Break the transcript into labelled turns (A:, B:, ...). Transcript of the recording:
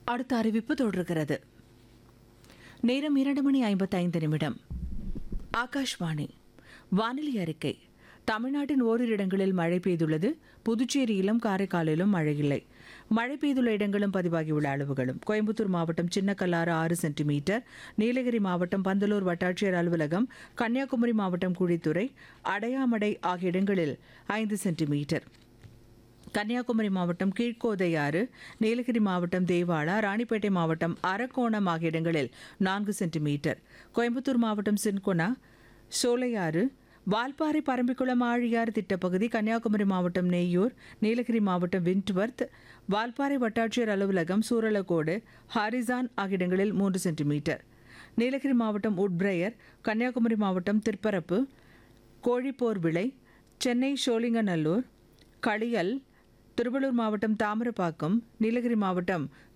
A: அடுத்த அறிவிப்பு தொடர்கிறது நேரம் இரண்டு மணி ஐம்பத்தைந்து நிமிடம் ஆகாஷ்வாணி வானிலை அறிக்கை தமிழ்நாட்டின் ஓரிரு இடங்களில் மழை பெய்துள்ளது புதுச்சேரியிலும் காரைக்காலிலும் மழை இல்லை மழை பெய்துள்ள இடங்களும் பதிவாகியுள்ள அளவுகளும் கோயம்புத்தூர் மாவட்டம் சின்னக்கல்லாறு ஆறு சென்டிமீட்டர் நீலகிரி மாவட்டம் பந்தலூர் வட்டாட்சியர் அலுவலகம் கன்னியாகுமரி மாவட்டம் குழித்துறை அடையாமடை ஆகிய இடங்களில் ஐந்து சென்டிமீட்டர் கன்னியாகுமரி மாவட்டம் கீழ்கோதையாறு நீலகிரி மாவட்டம் தேவாலா ராணிப்பேட்டை மாவட்டம் அரக்கோணம் ஆகிய இடங்களில் நான்கு சென்டிமீட்டர் கோயம்புத்தூர் மாவட்டம் சின்கொனா சோலையாறு வால்பாறை பரம்பிக்குளம் ஆழியாறு திட்டப்பகுதி கன்னியாகுமரி மாவட்டம் நெய்யூர் நீலகிரி மாவட்டம் விண்ட்வர்த் வால்பாறை வட்டாட்சியர் அலுவலகம் சூரலக்கோடு ஹாரிசான் ஆகிய இடங்களில் மூன்று சென்டிமீட்டர் நீலகிரி மாவட்டம் உட்பிரையர் கன்னியாகுமரி மாவட்டம் திருப்பரப்பு கோழிப்போர் விளை சென்னை சோழிங்கநல்லூர் களியல் திருவள்ளூர் மாவட்டம் தாமிரப்பாக்கம் நீலகிரி மாவட்டம்